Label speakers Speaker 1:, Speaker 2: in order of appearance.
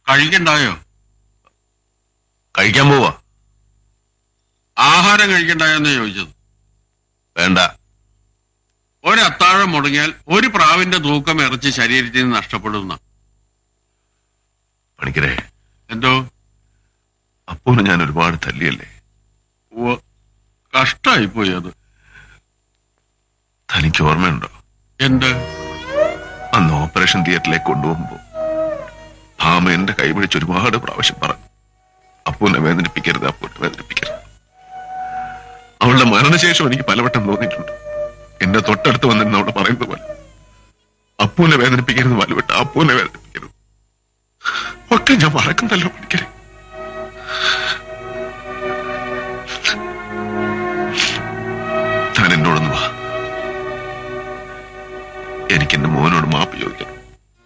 Speaker 1: കഴിക്കണ്ടായോ
Speaker 2: കഴിക്കാൻ പോവാ
Speaker 1: ആഹാരം കഴിക്കണ്ടായോന്ന് ചോദിച്ചത്
Speaker 2: വേണ്ട
Speaker 1: ഒരു അത്താഴം മുടങ്ങിയാൽ ഒരു പ്രാവിന്റെ തൂക്കം ഇറച്ചി ശരീരത്തിൽ നിന്ന് നഷ്ടപ്പെടുന്ന
Speaker 2: പണിക്കരെ
Speaker 1: എന്തോ
Speaker 2: അപ്പൂനെ ഞാൻ ഒരുപാട് തല്ലിയല്ലേ
Speaker 1: ഉവ്വ്. കഷ്ടായിപ്പോയി അത്
Speaker 2: തനിക്ക് ഓർമ്മയുണ്ടോ
Speaker 1: എന്ത്
Speaker 2: അന്ന് ഓപ്പറേഷൻ തിയേറ്ററിലേക്ക് കൊണ്ടുപോകുമ്പോ ഭാമ എന്റെ കൈ പിടിച്ച് ഒരുപാട് പ്രാവശ്യം പറഞ്ഞു അപ്പൂനെ വേദനിപ്പിക്കരുത് അപ്പൂനെ വേദനിപ്പിക്കരുത് അവളുടെ മരണശേഷം എനിക്ക് പലവട്ടം തോന്നിയിട്ടുണ്ട് എന്റെ തൊട്ടടുത്ത് വന്നിരുന്ന അവള് പറയുന്നത് പോലെ അപ്പൂനെ വേദനിപ്പിക്കരുത് വലുവട്ട അപ്പൂനെ വേദനിപ്പിക്കരുത് ഒക്കെ ഞാൻ മറക്കുന്നല്ലോ പഠിക്കരെ താൻ എന്നോടൊന്ന് വാ എനിക്ക് എന്റെ മോനോട് മാപ്പ് ചോദിക്കണം